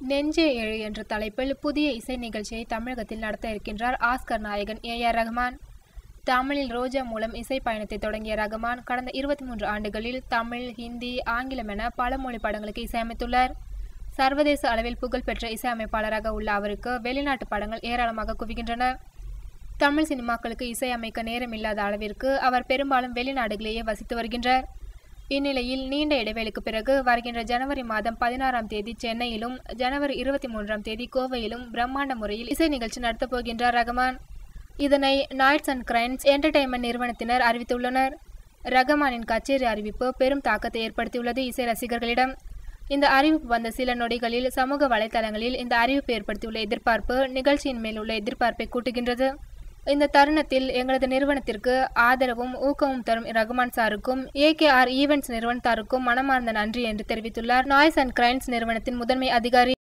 நெஞ்சே எழு என்ற தலைப்பில் புதிய இசை நிகழ்ச்சியை தமிழகத்தில் நடத்த இருக்கின்றார் ஆஸ்கர் நாயகன் ஏ ஆர் ரஹ்மான் தமிழில் ரோஜா மூலம் இசை பயணத்தை தொடங்கிய ரஹ்மான் கடந்த இருபத்தி மூன்று ஆண்டுகளில் தமிழ் ஹிந்தி ஆங்கிலம் என பல மொழி படங்களுக்கு இசையமைத்துள்ளார் சர்வதேச அளவில் புகழ்பெற்ற இசையமைப்பாளராக உள்ள அவருக்கு வெளிநாட்டு படங்கள் ஏராளமாக குவிகின்றன தமிழ் சினிமாக்களுக்கு இசையமைக்க நேரமில்லாத அளவிற்கு அவர் பெரும்பாலும் வெளிநாடுகளிலேயே வசித்து வருகின்றார் இந்நிலையில் நீண்ட இடைவெளிக்கு பிறகு வருகின்ற ஜனவரி மாதம் பதினாறாம் தேதி சென்னையிலும் ஜனவரி இருபத்தி மூன்றாம் தேதி கோவையிலும் பிரம்மாண்ட முறையில் இசை நிகழ்ச்சி நடத்தப் போகின்றார் ரஹ்மான் இதனை நாய்ட்ஸ் அண்ட் கிரைன்ஸ் என்டர்டெயின்மெண்ட் நிறுவனத்தினர் அறிவித்துள்ளனர் ரஹ்மானின் கச்சேரி அறிவிப்பு பெரும் தாக்கத்தை ஏற்படுத்தியுள்ளது இசை ரசிகர்களிடம் இந்த அறிவிப்பு வந்த சில நொடிகளில் சமூக வலைதளங்களில் இந்த அறிவிப்பு ஏற்படுத்தியுள்ள எதிர்பார்ப்பு நிகழ்ச்சியின் மேல் உள்ள எதிர்பார்ப்பை கூட்டுகின்றது இந்த தருணத்தில் எங்களது நிறுவனத்திற்கு ஆதரவும் ஊக்கமும் தரும் ரகுமான் சாருக்கும் ஏகேஆர் ஈவெண்ட்ஸ் நிறுவனத்தாருக்கும் மனமார்ந்த நன்றி என்று தெரிவித்துள்ளார் நாய்ஸ் அண்ட் கிரைன்ஸ் நிறுவனத்தின் முதன்மை அதிகாரி